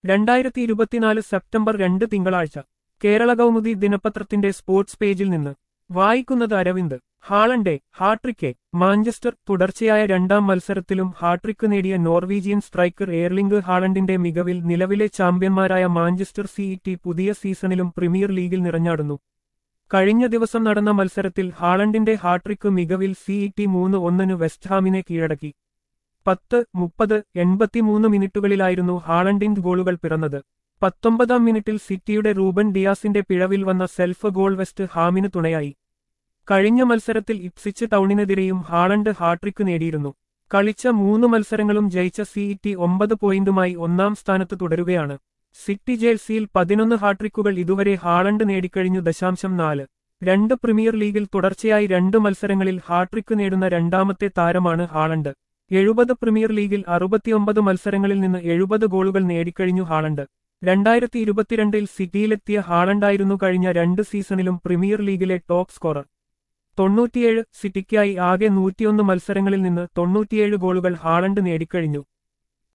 രണ്ടായിരത്തി ഇരുപത്തിനാല് സെപ്റ്റംബർ രണ്ട് തിങ്കളാഴ്ച കേരള കൗമുദി ദിനപത്രത്തിന്റെ സ്പോർട്സ് പേജിൽ നിന്ന് വായിക്കുന്നത് അരവിന്ദ് ഹാളണ്ടെ ഹാട്രിക്കെ മാഞ്ചസ്റ്റർ തുടർച്ചയായ രണ്ടാം മത്സരത്തിലും ഹാട്രിക്ക് നേടിയ നോർവീജിയൻ സ്ട്രൈക്കർ എയർലിംഗ് ഹാളണ്ടിന്റെ മികവിൽ നിലവിലെ ചാമ്പ്യന്മാരായ മാഞ്ചസ്റ്റർ സിഇടി പുതിയ സീസണിലും പ്രീമിയർ ലീഗിൽ നിറഞ്ഞാടുന്നു കഴിഞ്ഞ ദിവസം നടന്ന മത്സരത്തിൽ ഹാളണ്ടിന്റെ ഹാട്രിക്ക് മികവിൽ സിഇടി മൂന്ന് ഒന്നിന് വെസ്റ്റ്ഹാമിനെ കീഴടക്കി പത്ത് മുപ്പത് എൺപത്തിമൂന്ന് മിനിറ്റുകളിലായിരുന്നു ഹാളണ്ടിന്റെ ഗോളുകൾ പിറന്നത് പത്തൊമ്പതാം മിനിറ്റിൽ സിറ്റിയുടെ റൂബൻ ഡിയാസിന്റെ പിഴവിൽ വന്ന സെൽഫ് ഗോൾ വെസ്റ്റ് ഹാമിന് തുണയായി കഴിഞ്ഞ മത്സരത്തിൽ ഇപ്സിച്ച് ടൗണിനെതിരെയും ഹാളണ്ട് ഹാട്രിക്ക് നേടിയിരുന്നു കളിച്ച മൂന്ന് മത്സരങ്ങളും ജയിച്ച സിഇടി ഒമ്പത് പോയിന്റുമായി ഒന്നാം സ്ഥാനത്ത് തുടരുകയാണ് സിറ്റി ജേഴ്സിയിൽ പതിനൊന്ന് ഹാട്രിക്കുകൾ ഇതുവരെ ഹാളണ്ട് നേടിക്കഴിഞ്ഞു ദശാംശം നാല് രണ്ട് പ്രീമിയർ ലീഗിൽ തുടർച്ചയായി രണ്ട് മത്സരങ്ങളിൽ ഹാട്രിക്ക് നേടുന്ന രണ്ടാമത്തെ താരമാണ് ഹാളണ്ട് എഴുപത് പ്രീമിയർ ലീഗിൽ അറുപത്തിയൊമ്പത് മത്സരങ്ങളിൽ നിന്ന് എഴുപത് ഗോളുകൾ നേടിക്കഴിഞ്ഞു ഹാളണ്ട് രണ്ടായിരത്തി ഇരുപത്തിരണ്ടിൽ സിറ്റിയിലെത്തിയ ഹാളണ്ടായിരുന്നു കഴിഞ്ഞ രണ്ട് സീസണിലും പ്രീമിയർ ലീഗിലെ ടോപ്പ് സ്കോറർ തൊണ്ണൂറ്റിയേഴ് സിറ്റിക്കായി ആകെ നൂറ്റിയൊന്ന് മത്സരങ്ങളിൽ നിന്ന് തൊണ്ണൂറ്റിയേഴ് ഗോളുകൾ ഹാളണ്ട് നേടിക്കഴിഞ്ഞു